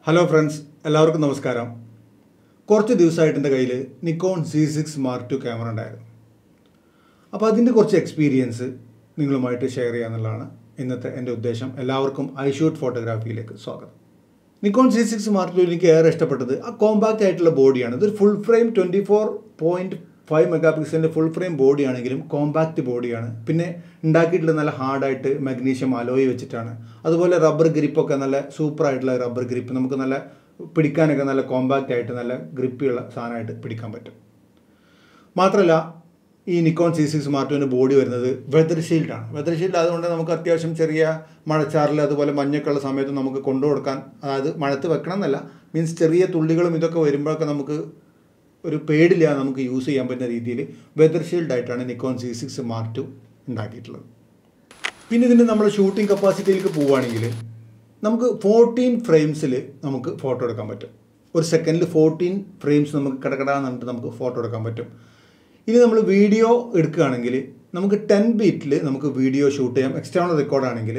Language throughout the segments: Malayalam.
ഹലോ ഫ്രണ്ട്സ് എല്ലാവർക്കും നമസ്കാരം കുറച്ച് ദിവസമായിട്ട് എൻ്റെ കയ്യിൽ Nikon Z six mark two camera ഉണ്ടായിരുന്നു അപ്പോൾ അതിൻ്റെ കുറച്ച് എക്സ്പീരിയൻസ് നിങ്ങളുമായിട്ട് ഷെയർ ചെയ്യാന്നുള്ളതാണ് ഇന്നത്തെ എൻ്റെ ഉദ്ദേശം എല്ലാവർക്കും ഐ ഷൂട്ട് ഫോട്ടോഗ്രാഫിയിലേക്ക് സ്വാഗതം Nikon Z six mark two എനിക്ക് ഏറെ ഇഷ്ടപ്പെട്ടത് ആ കോമ്പാക്റ്റ് ആയിട്ടുള്ള ബോഡിയാണ് ഇതൊരു full frame twenty four point five mega പിക്സലിൻ്റെ ഫുൾ ഫ്രെയിം ബോഡിയാണെങ്കിലും കോമ്പാക്റ്റ് ബോഡിയാണ് പിന്നെ ഉണ്ടാക്കിയിട്ടുള്ളത് നല്ല ഹാർഡായിട്ട് മഗ്നീഷ്യം അലോയി വെച്ചിട്ടാണ് അതുപോലെ റബ്ബർ ഗ്രിപ്പൊക്കെ നല്ല സൂപ്പറായിട്ടുള്ള റബ്ബർ ഗ്രിപ്പ് നമുക്ക് നല്ല പിടിക്കാനൊക്കെ നല്ല കോമ്പാക്റ്റ് ആയിട്ട് നല്ല ഗ്രിപ്പുള്ള സാധനമായിട്ട് പിടിക്കാൻ പറ്റും മാത്രമല്ല ഈ നിക്കോൺ സി സിക്സ് മാർട്ടുവിൻ്റെ ബോഡി വരുന്നത് വെതർ ഷീൽഡാണ് വെതർ ഷീൽഡ് അതുകൊണ്ട് നമുക്ക് അത്യാവശ്യം ചെറിയ മഴച്ചാറിൽ അതുപോലെ മഞ്ഞൊക്കെ ഉള്ള സമയത്ത് നമുക്ക് കൊണ്ടു കൊടുക്കാൻ അതായത് മഴത്ത് വെക്കണം എന്നല്ല മീൻസ് ചെറിയ തുള്ളികളും ഇതൊക്കെ വരുമ്പോഴൊക്കെ നമുക്ക് ഒരു പേടില്ല നമുക്ക് യൂസ് ചെയ്യാൻ പറ്റുന്ന രീതിയിൽ വെതർ ഷീൽഡായിട്ടാണ് Nikon Z six mark two ഉണ്ടാക്കിയിട്ടുള്ളത് പിന്നെ ഇതിൻ്റെ നമ്മൾ ഷൂട്ടിംഗ് കപ്പാസിറ്റിയിലേക്ക് പോവുകയാണെങ്കിൽ നമുക്ക് ഫോർട്ടീൻ ഫ്രെയിംസിൽ നമുക്ക് ഫോട്ടോ എടുക്കാൻ പറ്റും ഒരു സെക്കൻഡിൽ ഫോർട്ടീൻ ഫ്രെയിംസ് നമുക്ക് കിടക്കടാന്ന് പറഞ്ഞിട്ട് നമുക്ക് ഫോട്ടോ എടുക്കാൻ പറ്റും ഇനി നമ്മൾ വീഡിയോ എടുക്കുകയാണെങ്കിൽ നമുക്ക് ടെൻ ബീറ്റിൽ നമുക്ക് വീഡിയോ ഷൂട്ട് ചെയ്യാം എക്സ്റ്റേണൽ റെക്കോർഡാണെങ്കിൽ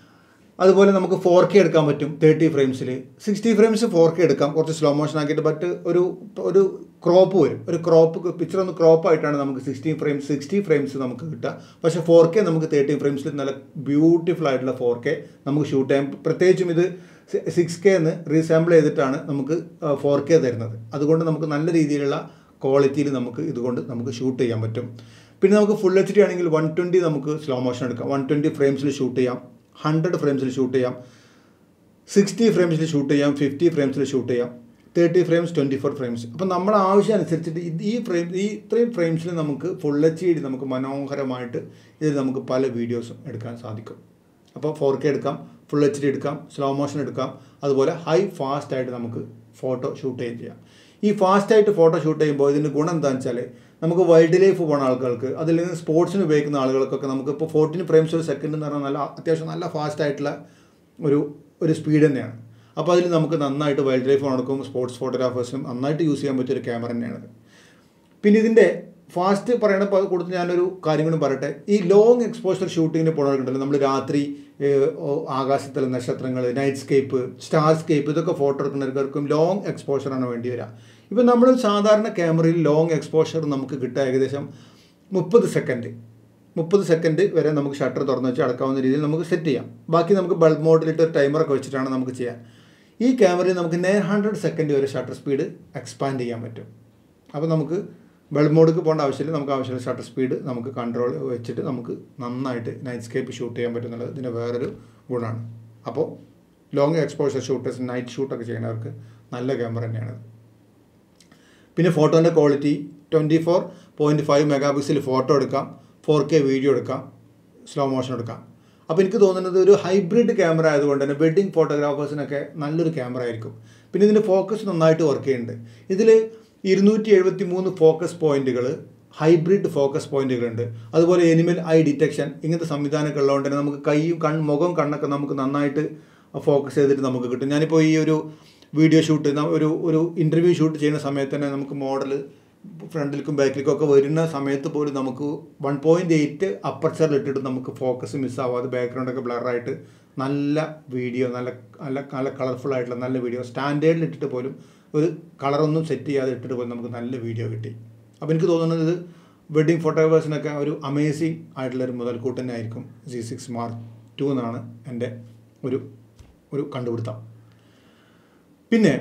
അതുപോലെ നമുക്ക് ഫോർ കെ എടുക്കാൻ പറ്റും തേർട്ടി ഫ്രെയിംസിൽ സിക്സ്റ്റി ഫ്രെയിംസ് ഫോർ കെ എടുക്കാം കുറച്ച് സ്ലോ മോഷൻ ആക്കിയിട്ട് ബട്ട് ഒരു ഒരു ക്രോപ്പ് വരും ഒരു ക്രോപ്പ് പിക്ചർ ഒന്ന് ക്രോപ്പ് ആയിട്ടാണ് നമുക്ക് സിക്സ്റ്റി ഫ്രെയിംസ് സിക്സ്റ്റി ഫ്രെയിംസ് നമുക്ക് കിട്ടുക പക്ഷേ ഫോർ കെ നമുക്ക് തേർട്ടി ഫ്രെയിംസിൽ നല്ല ബ്യൂട്ടിഫുൾ ആയിട്ടുള്ള ഫോർ കെ നമുക്ക് ഷൂട്ട് ചെയ്യാം പ്രത്യേകിച്ചും ഇത് സിക്സ് കെ എന്ന് റീസാമ്പിൾ ചെയ്തിട്ടാണ് നമുക്ക് ഫോർ കെ തരുന്നത് അതുകൊണ്ട് നമുക്ക് നല്ല രീതിയിലുള്ള ക്വാളിറ്റിയിൽ നമുക്ക് ഇതുകൊണ്ട് നമുക്ക് ഷൂട്ട് ചെയ്യാൻ പറ്റും പിന്നെ നമുക്ക് ഫുൾ എച്ച് ഡി ആണെങ്കിൽ വൺ ട്വൻറ്റി നമുക്ക് സ്ലോ മോഷൻ എടുക്കാം വൺ ട്വൻറ്റി ഫ്രെയിംസിൽ ഷൂട്ട് ചെയ്യാം ഹൺഡ്രഡ് ഫ്രെയിംസിൽ ഷൂട്ട് ചെയ്യാം സിക്സ്റ്റി ഫ്രെയിംസിൽ ഷൂട്ട് ചെയ്യാം ഫിഫ്റ്റി ഫ്രെയിംസിൽ ഷൂട്ട് ചെയ്യാം thirty frames twenty four frames അപ്പം നമ്മുടെ ആവശ്യം അനുസരിച്ചിട്ട് ഇത് ഈ ഫ്രെയിം ഈ ഇത്രയും ഫ്രെയിംസിൽ നമുക്ക് ഫുൾ എച്ച് ഡി നമുക്ക് മനോഹരമായിട്ട് ഇതിൽ നമുക്ക് പല വീഡിയോസും എടുക്കാൻ സാധിക്കും അപ്പോൾ ഫോർ കെ എടുക്കാം ഫുൾ എച്ച് ഡി എടുക്കാം സ്ലോ മോഷൻ എടുക്കാം അതുപോലെ ഹൈ ഫാസ്റ്റ് ആയിട്ട് നമുക്ക് ഫോട്ടോ ഷൂട്ട് ചെയ്യുകയും ചെയ്യാം ഈ ഫാസ്റ്റായിട്ട് ഫോട്ടോ ഷൂട്ട് ചെയ്യുമ്പോൾ ഇതിൻ്റെ ഗുണം എന്താണെന്ന് വെച്ചാൽ നമുക്ക് വൈൽഡ് ലൈഫ് പോകുന്ന ആൾക്കാർക്ക് അതില്ലെങ്കിൽ സ്പോർട്സിന് ഉപയോഗിക്കുന്ന ആളുകൾക്കൊക്കെ നമുക്ക് ഇപ്പോൾ ഫോർട്ടീൻ ഫ്രെയിംസ് ഒരു സെക്കൻഡ് എന്ന് പറഞ്ഞാൽ നല്ല അത്യാവശ്യം നല്ല ഫാസ്റ്റ് ആയിട്ടുള്ള ഒരു ഒരു സ്പീഡ് തന്നെയാണ് അപ്പോൾ അതിൽ നമുക്ക് നന്നായിട്ട് വൈൽഡ് ലൈഫ് നടക്കും സ്പോർട്സ് ഫോട്ടോഗ്രാഫേഴ്സിനും നന്നായിട്ട് യൂസ് ചെയ്യാൻ പറ്റിയ ഒരു ക്യാമറ തന്നെയാണ് പിന്നെ ഇതിൻ്റെ ഫാസ്റ്റ് പറയണ കൊടുത്ത് ഞാനൊരു കാര്യം കൂടി പറയട്ടെ ഈ ലോങ് എക്സ്പോഷർ ഷൂട്ടിങ്ങിന് പോകുന്നവർക്കുണ്ടല്ലോ നമ്മൾ രാത്രി ആകാശത്തിലെ നക്ഷത്രങ്ങൾ നൈറ്റ് സ്കേപ്പ് സ്റ്റാർ സ്കേപ്പ് ഇതൊക്കെ ഫോട്ടോ എടുക്കുന്നവർക്കും ലോങ് എക്സ്പോഷറാണ് വേണ്ടി വരിക ഇപ്പം നമ്മൾ സാധാരണ ക്യാമറയിൽ ലോങ് എക്സ്പോഷർ നമുക്ക് കിട്ടുക ഏകദേശം മുപ്പത് സെക്കൻഡ് മുപ്പത് സെക്കൻഡ് വരെ നമുക്ക് ഷട്ടർ തുറന്ന് വെച്ച് അടക്കാവുന്ന രീതിയിൽ നമുക്ക് സെറ്റ് ചെയ്യാം ബാക്കി നമുക്ക് ബൾബ് മോഡിലിട്ട് ഒരു ടൈമറൊക്കെ വെച്ചിട്ടാണ് നമുക്ക് ചെയ്യാൻ ഈ ക്യാമറയിൽ നമുക്ക് നയൻ ഹൺഡ്രഡ് സെക്കൻഡ് വരെ ഷട്ടർ സ്പീഡ് എക്സ്പാൻഡ് ചെയ്യാൻ പറ്റും അപ്പോൾ നമുക്ക് ബൾബ് മോഡിക്ക് പോകേണ്ട ആവശ്യമില്ല നമുക്ക് ആവശ്യമുള്ള ഷട്ടർ സ്പീഡ് നമുക്ക് കൺട്രോൾ വെച്ചിട്ട് നമുക്ക് നന്നായിട്ട് നൈറ്റ് സ്കേപ്പ് ഷൂട്ട് ചെയ്യാൻ പറ്റുന്നുള്ളത് ഇതിൻ്റെ വേറൊരു ഗുണമാണ് അപ്പോൾ ലോങ് എക്സ്പോഷർ ഷൂട്ടേഴ്സ് നൈറ്റ് ഷൂട്ടൊക്കെ ചെയ്യുന്നവർക്ക് നല്ല ക്യാമറ തന്നെയാണ് പിന്നെ ഫോട്ടോൻ്റെ ക്വാളിറ്റി twenty four point five mega pixel photo എടുക്കാം ഫോർ കെ വീഡിയോ എടുക്കാം സ്ലോ മോഷൻ എടുക്കാം അപ്പോൾ എനിക്ക് തോന്നുന്നത് ഒരു ഹൈബ്രിഡ് ക്യാമറ ആയതുകൊണ്ട് തന്നെ വെഡ്ഡിങ് ഫോട്ടോഗ്രാഫേഴ്സിനൊക്കെ നല്ലൊരു ക്യാമറ ആയിരിക്കും പിന്നെ ഇതിൻ്റെ ഫോക്കസ് നന്നായിട്ട് വർക്ക് ചെയ്യുന്നുണ്ട് ഇതിൽ ഇരുന്നൂറ്റി എഴുപത്തി മൂന്ന് ഫോക്കസ് പോയിന്റുകൾ ഹൈബ്രിഡ് ഫോക്കസ് പോയിന്റുകളുണ്ട് അതുപോലെ എനിമൽ ഐ ഡിറ്റക്ഷൻ ഇങ്ങനത്തെ സംവിധാനമൊക്കെ ഉള്ളതുകൊണ്ട് തന്നെ നമുക്ക് കൈയും കൺ മുഖം കണ്ണൊക്കെ നമുക്ക് നന്നായിട്ട് ഫോക്കസ് ചെയ്തിട്ട് നമുക്ക് കിട്ടും ഞാനിപ്പോൾ ഈ ഒരു വീഡിയോ ഷൂട്ട് ഒരു ഒരു ഇൻ്റർവ്യൂ ഷൂട്ട് ചെയ്യുന്ന സമയത്ത് തന്നെ നമുക്ക് മോഡൽ ഫ്രണ്ടിലേക്കും ബാക്കിലേക്കും ഒക്കെ വരുന്ന സമയത്ത് പോലും നമുക്ക് വൺ പോയിൻറ്റ് എയ്റ്റ് അപ്പർച്ചറിൽ ഇട്ടിട്ട് നമുക്ക് ഫോക്കസ് മിസ്സാവാതെ ബാക്ക്ഗ്രൗണ്ടൊക്കെ ബ്ലറായിട്ട് നല്ല വീഡിയോ നല്ല നല്ല നല്ല കളർഫുൾ ആയിട്ടുള്ള നല്ല വീഡിയോ സ്റ്റാൻഡേർഡിൽ ഇട്ടിട്ട് പോലും ഒരു കളറൊന്നും സെറ്റ് ചെയ്യാതെ ഇട്ടിട്ട് പോലും നമുക്ക് നല്ല വീഡിയോ കിട്ടി അപ്പോൾ എനിക്ക് തോന്നുന്നത് ഇത് വെഡ്ഡിങ് ഫോട്ടോഗ്രാഫേഴ്സിനൊക്കെ ഒരു അമേസിങ് ആയിട്ടുള്ളൊരു മുതൽക്കൂട്ട് തന്നെ ആയിരിക്കും ജി സിക്സ് മാർക്ക് ടു എന്നാണ് എൻ്റെ ഒരു ഒരു കണ്ടുപിടുത്തം പിന്നെ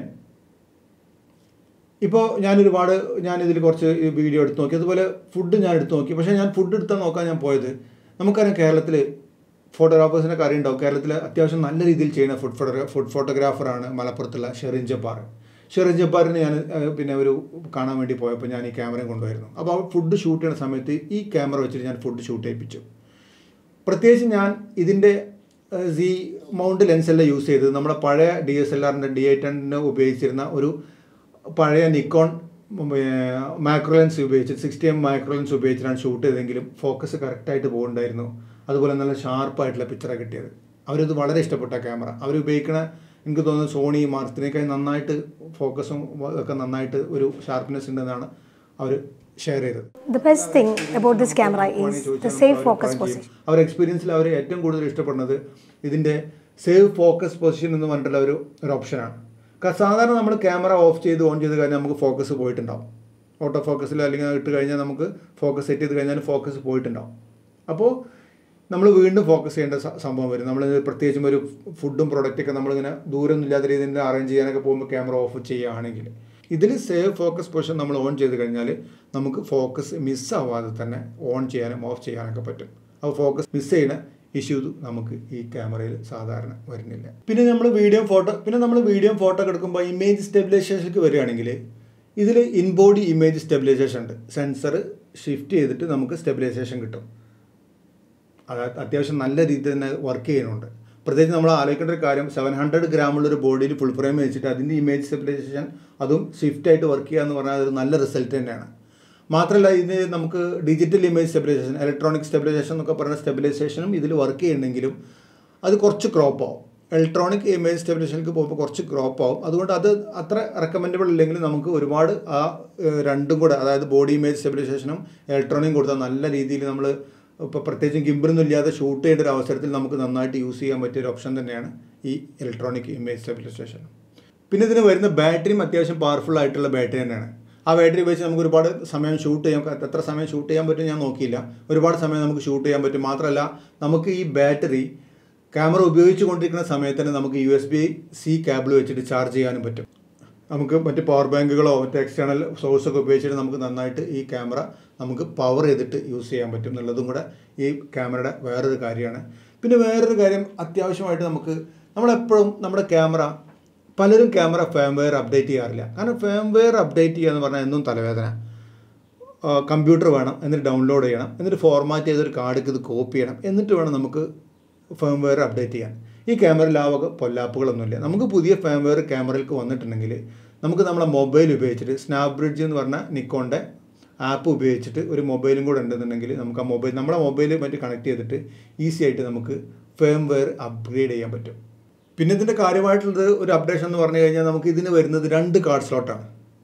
ഇപ്പോൾ ഞാനൊരുപാട് ഞാനിതിൽ കുറച്ച് വീഡിയോ എടുത്ത് നോക്കി അതുപോലെ ഫുഡ് ഞാൻ എടുത്ത് നോക്കി പക്ഷേ ഞാൻ ഫുഡ് എടുത്താൽ നോക്കാൻ ഞാൻ പോയത് നമുക്കറിയാം കേരളത്തിൽ ഫോട്ടോഗ്രാഫേഴ്സിനൊക്കെ അറിയുണ്ടാവും കേരളത്തിൽ അത്യാവശ്യം നല്ല രീതിയിൽ ചെയ്യുന്ന ഫുഡ് ഫോട്ടോ ഫുഡ് ഫോട്ടോഗ്രാഫറാണ് മലപ്പുറത്തുള്ള ഷെറിൻ ജബ്ബാർ ഷെറിൻ ജബ്ബാറിന് ഞാൻ പിന്നെ ഒരു കാണാൻ വേണ്ടി പോയപ്പോൾ ഞാൻ ഈ ക്യാമറയും കൊണ്ടുവരുന്നു അപ്പോൾ ഫുഡ് ഷൂട്ട് ചെയ്യുന്ന സമയത്ത് ഈ ക്യാമറ വെച്ചിട്ട് ഞാൻ ഫുഡ് ഷൂട്ട് ചെയ്യിപ്പിച്ചു പ്രത്യേകിച്ച് ഞാൻ ഇതിൻ്റെ സി മൗണ്ട് ലെൻസല്ല യൂസ് ചെയ്തത് നമ്മുടെ പഴയ ഡി എസ് എൽ ആറിൻ്റെ ഡി എയ്റ്റ് ഹൺഡ്രഡിന് ഉപയോഗിച്ചിരുന്ന ഒരു പഴയ നിക്കോൺ മാക്രോ ലെൻസ് ഉപയോഗിച്ച് സിക്സ്റ്റി എം മാക്രോ ലെൻസ് ഉപയോഗിച്ചിട്ടാണ് ഷൂട്ട് ചെയ്തെങ്കിലും ഫോക്കസ് കറക്റ്റായിട്ട് പോകുന്നുണ്ടായിരുന്നു അതുപോലെ നല്ല ഷാർപ്പായിട്ടുള്ള പിക്ചറാണ് കിട്ടിയത് അവരത് വളരെ ഇഷ്ടപ്പെട്ട ക്യാമറ അവർ ഉപയോഗിക്കുന്ന എനിക്ക് തോന്നുന്നു സോണി മാർത്തിനേക്കാൾ നന്നായിട്ട് ഫോക്കസും ഒക്കെ നന്നായിട്ട് ഒരു ഷാർപ്നെസ് ഉണ്ടെന്നാണ് അവർ ഷെയർ ചെയ്തത് The best thing about this camera is the safe focus position. അവർ എക്സ്പീരിയൻസിൽ അവർ ഏറ്റവും കൂടുതൽ ഇഷ്ടപ്പെടുന്നത് ഇതിൻ്റെ സേവ് ഫോക്കസ് പൊസിഷൻ എന്ന് പറഞ്ഞിട്ടുള്ള ഒരു ഒരു ഓപ്ഷനാണ് ക- സാധാരണ നമ്മൾ ക്യാമറ ഓഫ് ചെയ്ത് ഓൺ ചെയ്ത് കഴിഞ്ഞാൽ നമുക്ക് ഫോക്കസ് പോയിട്ടുണ്ടാവും ഓട്ടോ ഫോക്കസിൽ അല്ലെങ്കിൽ അത് ഇട്ട് കഴിഞ്ഞാൽ നമുക്ക് ഫോക്കസ് സെറ്റ് ചെയ്ത് കഴിഞ്ഞാൽ ഫോക്കസ് പോയിട്ടുണ്ടാവും അപ്പോൾ നമ്മൾ വീണ്ടും ഫോക്കസ് ചെയ്യേണ്ട സ- സംഭവം വരും നമ്മൾ പ്രത്യേകിച്ചും ഒരു ഫുഡും പ്രൊഡക്റ്റൊക്കെ നമ്മളിങ്ങനെ ദൂരമൊന്നും ഇല്ലാത്ത രീതിയിൽ അറേഞ്ച് ചെയ്യാനൊക്കെ പോകുമ്പോൾ ക്യാമറ ഓഫ് ചെയ്യുകയാണെങ്കിൽ ഇതിൽ സേവ് ഫോക്കസ് പൊസിഷൻ നമ്മൾ ഓൺ ചെയ്ത് കഴിഞ്ഞാൽ നമുക്ക് ഫോക്കസ് മിസ്സാവാതെ തന്നെ ഓൺ ചെയ്യാനും ഓഫ് ചെയ്യാനൊക്കെ പറ്റും അപ്പോൾ ഫോക്കസ് മിസ് ചെയ്യുന്ന ഇഷ്യൂ നമുക്ക് ഈ ക്യാമറയിൽ സാധാരണ വരുന്നില്ല പിന്നെ നമ്മൾ വീഡിയോ ഫോട്ടോ പിന്നെ നമ്മൾ വീഡിയോ ഫോട്ടോ ഒക്കെ എടുക്കുമ്പോൾ ഇമേജ് സ്റ്റെബിലൈസേഷനിലേക്ക് വരികയാണെങ്കിൽ ഇതിൽ ഇൻബോഡി ഇമേജ് സ്റ്റെബിലൈസേഷൻ ഉണ്ട് സെൻസർ ഷിഫ്റ്റ് ചെയ്തിട്ട് നമുക്ക് സ്റ്റെബിലൈസേഷൻ കിട്ടും അത് അത്യാവശ്യം നല്ല രീതിയിൽ തന്നെ വർക്ക് ചെയ്യുന്നുണ്ട് പ്രത്യേകിച്ച് നമ്മൾ ആലോചിക്കേണ്ട ഒരു കാര്യം സെവൻ ഹൺഡ്രഡ് ഗ്രാമുള്ള ഒരു ബോഡിയിൽ ഫുൾ ഫ്രെയിം വെച്ചിട്ട് അതിൻ്റെ ഇമേജ് സ്റ്റെബിലൈസേഷൻ അതും ഷിഫ്റ്റ് ആയിട്ട് വർക്ക് ചെയ്യുക എന്ന് പറഞ്ഞാൽ അതൊരു നല്ല റിസൾട്ട് തന്നെയാണ് മാത്രമല്ല ഇതിന് നമുക്ക് digital image stabilisation electronic stabilisation എന്നൊക്കെ പറയുന്ന സ്റ്റെബിലൈസേഷനും ഇതിൽ വർക്ക് ചെയ്യുന്നെങ്കിലും അത് കുറച്ച് ക്രോപ്പ് ആവും ഇലക്ട്രോണിക് ഇമേജ് സ്റ്റെബിലൈസേഷനിലേക്ക് പോകുമ്പോൾ കുറച്ച് ക്രോപ്പ് ആവും അതുകൊണ്ട് അത് അത്ര റെക്കമെൻഡബിൾ ഇല്ലെങ്കിൽ നമുക്ക് ഒരുപാട് ആ ഏഹ്, രണ്ടും കൂടെ അതായത് ബോഡി ഇമേജ് സ്റ്റെബിലൈസേഷനും ഇലക്ട്രോണിക്കും കൊടുത്താൽ നല്ല രീതിയിൽ നമ്മൾ ഇപ്പോൾ പ്രത്യേകിച്ചും ഗിംബറൊന്നും ഇല്ലാതെ ഷൂട്ട് ചെയ്യേണ്ട ഒരു അവസരത്തിൽ നമുക്ക് നന്നായിട്ട് യൂസ് ചെയ്യാൻ പറ്റിയ ഒരു ഓപ്ഷൻ തന്നെയാണ് ഈ ഇലക്ട്രോണിക് ഇമേജ് സ്റ്റെബിലൈസേഷൻ പിന്നെ ഇതിന് വരുന്ന ബാറ്ററിയും അത്യാവശ്യം പവർഫുൾ ആയിട്ടുള്ള ബാറ്ററി തന്നെയാണ് ആ ബാറ്ററി ഉപയോഗിച്ച് നമുക്ക് ഒരുപാട് സമയം ഷൂട്ട് ചെയ്യാം എത്ര സമയം ഷൂട്ട് ചെയ്യാൻ പറ്റും ഞാൻ നോക്കിയില്ല ഒരുപാട് സമയം നമുക്ക് ഷൂട്ട് ചെയ്യാൻ പറ്റും മാത്രമല്ല നമുക്ക് ഈ ബാറ്ററി ക്യാമറ ഉപയോഗിച്ച് കൊണ്ടിരിക്കുന്ന സമയത്ത് തന്നെ നമുക്ക് U S B C cable വെച്ചിട്ട് ചാർജ് ചെയ്യാനും പറ്റും നമുക്ക് മറ്റ് പവർ ബാങ്കുകളോ മറ്റ് എക്സ്റ്റേണൽ സോഴ്സൊക്കെ ഉപയോഗിച്ചിട്ട് നമുക്ക് നന്നായിട്ട് ഈ ക്യാമറ നമുക്ക് പവർ ചെയ്തിട്ട് യൂസ് ചെയ്യാൻ പറ്റും എന്നുള്ളതും കൂടെ ഈ ക്യാമറയുടെ വേറൊരു കാര്യമാണ് പിന്നെ വേറൊരു കാര്യം അത്യാവശ്യമായിട്ട് നമുക്ക് നമ്മളെപ്പോഴും നമ്മുടെ ക്യാമറ പലരും ക്യാമറ ഫേംവെയർ അപ്ഡേറ്റ് ചെയ്യാറില്ല കാരണം ഫേംവെയർ അപ്ഡേറ്റ് ചെയ്യുക എന്ന് പറഞ്ഞാൽ എന്നും തലവേദന കമ്പ്യൂട്ടർ വേണം എന്നിട്ട് ഡൗൺലോഡ് ചെയ്യണം എന്നിട്ട് ഫോർമാറ്റ് ചെയ്തൊരു കാർഡിക്ക് ഇത് കോപ്പി ചെയ്യണം എന്നിട്ട് വേണം നമുക്ക് ഫേംവെയർ അപ്ഡേറ്റ് ചെയ്യാൻ ഈ ക്യാമറയിൽ ആ വക പൊല്ലാപ്പുകളൊന്നുമില്ല നമുക്ക് പുതിയ ഫേംവെയർ ക്യാമറയിലേക്ക് വന്നിട്ടുണ്ടെങ്കിൽ നമുക്ക് നമ്മുടെ മൊബൈൽ ഉപയോഗിച്ചിട്ട് സ്നാപ് ബ്രിഡ്ജ് എന്ന് പറഞ്ഞ നിക്കോണിൻ്റെ ആപ്പ് ഉപയോഗിച്ചിട്ട് ഒരു മൊബൈലും കൂടെ ഉണ്ടെന്നുണ്ടെങ്കിൽ നമുക്ക് ആ മൊബൈൽ നമ്മുടെ മൊബൈൽ മറ്റ് കണക്ട് ചെയ്തിട്ട് ഈസി ആയിട്ട് നമുക്ക് ഫേംവെയർ അപ്ഗ്രേഡ് ചെയ്യാൻ പറ്റും പിന്നെ ഇതിൻ്റെ കാര്യമായിട്ടുള്ളത് ഒരു അപ്ഡേഷൻ എന്ന് പറഞ്ഞു കഴിഞ്ഞാൽ നമുക്ക് ഇതിന് വരുന്നത് രണ്ട് കാർഡ് സ്ലോട്ടാണ്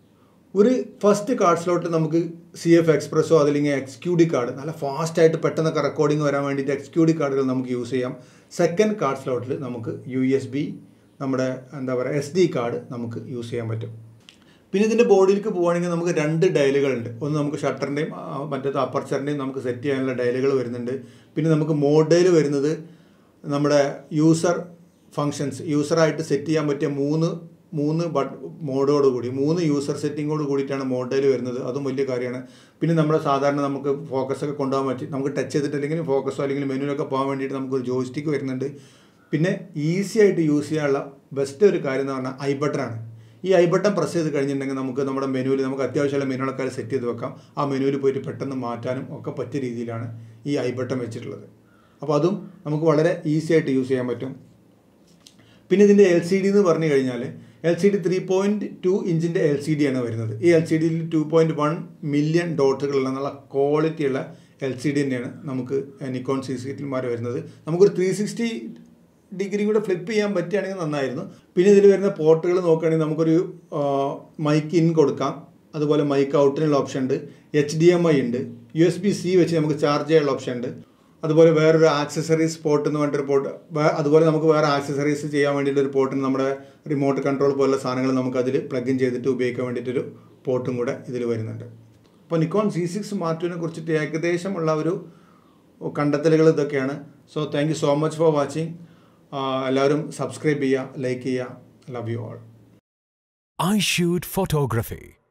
ഒരു ഫസ്റ്റ് കാർഡ് സ്ലോട്ട് നമുക്ക് സി എഫ് എക്സ്പ്രസ്സോ അതല്ലെങ്കിൽ എക്സ്ക്യൂഡി കാർഡ് നല്ല ഫാസ്റ്റായിട്ട് പെട്ടെന്നൊക്കെ റെക്കോർഡിംഗ് വരാൻ വേണ്ടിയിട്ട് എക്സ്ക്യൂഡി കാർഡുകൾ നമുക്ക് യൂസ് ചെയ്യാം സെക്കൻഡ് കാർഡ് സ്ലോട്ടിൽ നമുക്ക് യു എസ് ബി നമ്മുടെ എന്താ പറയുക എസ് ഡി കാർഡ് നമുക്ക് യൂസ് ചെയ്യാൻ പറ്റും പിന്നെ ഇതിൻ്റെ ബോഡിയിലേക്ക് പോവുകയാണെങ്കിൽ നമുക്ക് രണ്ട് ഡയലുകളുണ്ട് ഒന്ന് നമുക്ക് ഷട്ടറിൻ്റെയും മറ്റേത് അപ്പർച്ചറിൻ്റെയും നമുക്ക് സെറ്റ് ചെയ്യാനുള്ള ഡയലുകൾ വരുന്നുണ്ട് പിന്നെ നമുക്ക് മോഡൽ വരുന്നത് നമ്മുടെ യൂസർ ഫങ്ഷൻസ് യൂസറായിട്ട് സെറ്റ് ചെയ്യാൻ പറ്റിയ മൂന്ന് മൂന്ന് ബട്ട് മോഡോട് കൂടി മൂന്ന് യൂസർ സെറ്റിങ്ങോട് കൂടിയിട്ടാണ് മോഡൽ വരുന്നത് അതും വലിയ കാര്യമാണ് പിന്നെ നമ്മുടെ സാധാരണ നമുക്ക് ഫോക്കസ് ഒക്കെ കൊണ്ടുപോകാൻ പറ്റി നമുക്ക് ടച്ച് ചെയ്തിട്ടില്ലെങ്കിൽ ഫോക്കസോ അല്ലെങ്കിൽ മെനുവിലൊക്കെ പോകാൻ വേണ്ടിയിട്ട് നമുക്കൊരു ജോയിസ്റ്റിക്ക് വരുന്നുണ്ട് പിന്നെ ഈസി ആയിട്ട് യൂസ് ചെയ്യാനുള്ള ബെസ്റ്റ് ഒരു കാര്യം എന്ന് പറഞ്ഞാൽ ഐ ബട്ടണാണ് ഈ ഐ ബട്ടൺ പ്രസ് ചെയ്ത് കഴിഞ്ഞിട്ടുണ്ടെങ്കിൽ നമുക്ക് നമ്മുടെ മെനുവിൽ നമുക്ക് അത്യാവശ്യമുള്ള മെനുകളൊക്കെ സെറ്റ് ചെയ്ത് വെക്കാം ആ മെനുവിൽ പോയിട്ട് പെട്ടെന്ന് മാറ്റാനും ഒക്കെ പറ്റിയ രീതിയിലാണ് ഈ ഐ ബട്ടൺ വെച്ചിട്ടുള്ളത് അപ്പോൾ അതും നമുക്ക് വളരെ ഈസി ആയിട്ട് യൂസ് ചെയ്യാൻ പറ്റും പിന്നെ ഇതിൻ്റെ എൽ സി ഡി എന്ന് പറഞ്ഞു കഴിഞ്ഞാൽ L C D three point two ഇഞ്ചിൻ്റെ എൽ സി ഡി ആണ് വരുന്നത് ഈ എൽ സി ഡിയിൽ ടു പോയിൻറ്റ് വൺ മില്യൺ ഡോട്ടുകളുള്ള നല്ല ക്വാളിറ്റിയുള്ള എൽ സി ഡി തന്നെയാണ് നമുക്ക് നിക്കോൺ സി സിറ്റിൽമാർ വരുന്നത് നമുക്കൊരു ത്രീ സിക്സ്റ്റി ഡിഗ്രി കൂടെ ഫ്ലിപ്പ് ചെയ്യാൻ പറ്റുകയാണെങ്കിൽ നന്നായിരുന്നു പിന്നെ ഇതിൽ വരുന്ന പോർട്ടുകൾ നോക്കുകയാണെങ്കിൽ നമുക്കൊരു മൈക്ക് ഇൻ കൊടുക്കാം അതുപോലെ മൈക്ക് ഔട്ടിനുള്ള ഓപ്ഷൻ ഉണ്ട് എച്ച് ഡി എം ഐ ഉണ്ട് യു എസ് ബി സി വെച്ച് നമുക്ക് ചാർജ് ചെയ്യാനുള്ള ഓപ്ഷൻ ഉണ്ട് അതുപോലെ വേറൊരു ആക്സസറീസ് പോർട്ട് എന്ന് പറഞ്ഞിട്ടൊരു പോർട്ട് അതുപോലെ നമുക്ക് വേറെ ആക്സസറീസ് ചെയ്യാൻ വേണ്ടിയിട്ട് ഒരു പോർട്ടിന് നമ്മുടെ റിമോട്ട് കൺട്രോൾ പോലുള്ള സാധനങ്ങൾ നമുക്ക് അതിൽ പ്ലഗ് ഇൻ ചെയ്തിട്ട് ഉപയോഗിക്കാൻ വേണ്ടിയിട്ടൊരു പോർട്ടും കൂടെ ഇതിൽ വരുന്നുണ്ട് അപ്പോൾ നിക്കോൺ സി സിക്സ് മാർട്ടുവിനെ കുറിച്ചിട്ട് ഏകദേശമുള്ള ഒരു കണ്ടെത്തലുകൾ ഇതൊക്കെയാണ് so thank you so much for watching എല്ലാവരും സബ്സ്ക്രൈബ് ചെയ്യുക ലൈക്ക് ചെയ്യുക love you all I shoot photography.